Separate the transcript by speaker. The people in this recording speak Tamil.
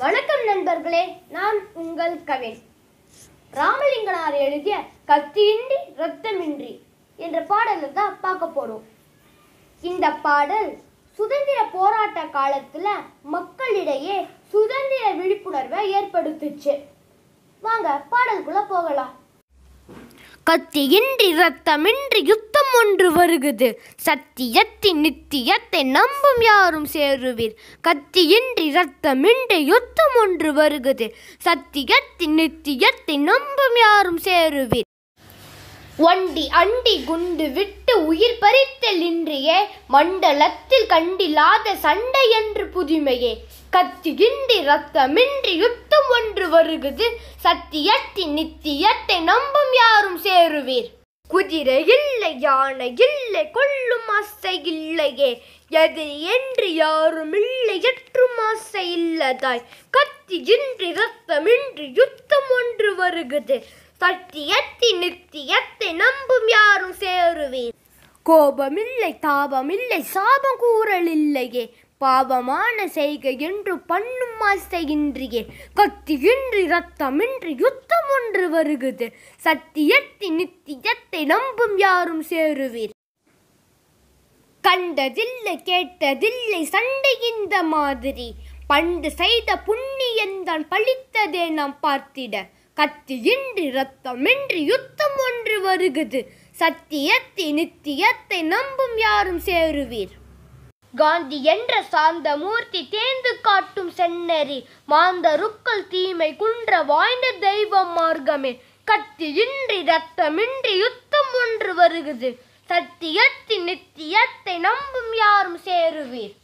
Speaker 1: வணக்கம் நண்பர்களே நான் உங்கள் கவின் ராமலிங்கனார் எழுதிய கத்தியின்றி ரத்தமின்றி என்ற பாடலை தான் பார்க்க போறோம் இந்த பாடல் சுதந்திர போராட்ட காலத்துல மக்களிடையே சுதந்திர விழிப்புணர்வை ஏற்படுத்துச்சு வாங்க பாடலுக்குள்ள போகலாம் கத்தியின்றி ரத்தமின்றி யுத்தம் ஒன்று வருகுது சத்தியத்தின் நித்தியத்தை நம்பும் யாரும் சேருவீர் கத்தியின்றி ரத்தமின்றி யுத்தம் ஒன்று வருகுது சத்தியத்தின் நித்தியத்தை நம்பும் யாரும் சேருவீர் ஒண்டி அண்டி குண்டு விட்டு உயிர் பறித்தல் இன்றியே மண்டலத்தில் கண்டில்லாத சண்டை என்று புதுமையே கத்தியின்றி ரத்தமின்றி யுத்தம் ஒன்று வருகுது சத்தியத்தின் நித்தியத்தை நம்பும் யாரும் சேருவீர் குதிரை இல்லை யானை இல்லை கொள்ளும் ஆசை இல்லையே எது என்று யாரும் இல்லை எற்றும் ஆசை இல்லதாய் கத்தியின்றி ரத்தமின்றி யுத்தம் ஒன்று வருகுது சத்தியத்தின் நித்தியத்தை நம்பும் யாரும் சேருவீர் கோபமில்லை தாபமில்லை சாபம் கூறல் இல்லையே பாவமான செய்கை என்று பண்ணும் ஆசையின்றியே கத்தியின்றி ரத்தமின்றி யுத்தம் ஒன்று வருகுது சத்தியத்தின் நித்தியத்தை நம்பும் யாரும் சேருவீர் கண்டதில்லை கேட்டதில்லை சண்டை இந்த மாதிரி பண்டு செய்த புண்ணியந்தான் பழித்ததே நாம் பார்த்திட கத்தியின்றி ரத்தமின்றி யுத்தம் ஒன்று வருகுது சத்தியத்தை நித்தியத்தை நம்பும் யாரும் சேருவீர் காந்தி என்ற சாந்த மூர்த்தி தேர்ந்து காட்டும் செந்நெறி மாந்தருக்கள் தீமை குன்ற வாய்ந்த தெய்வம் மார்க்கமே கத்தியின்றி ரத்தமின்றி யுத்தம் ஒன்று வருகுது சத்தியத்தின் நித்தியத்தை நம்பும் யாரும் சேருவீர்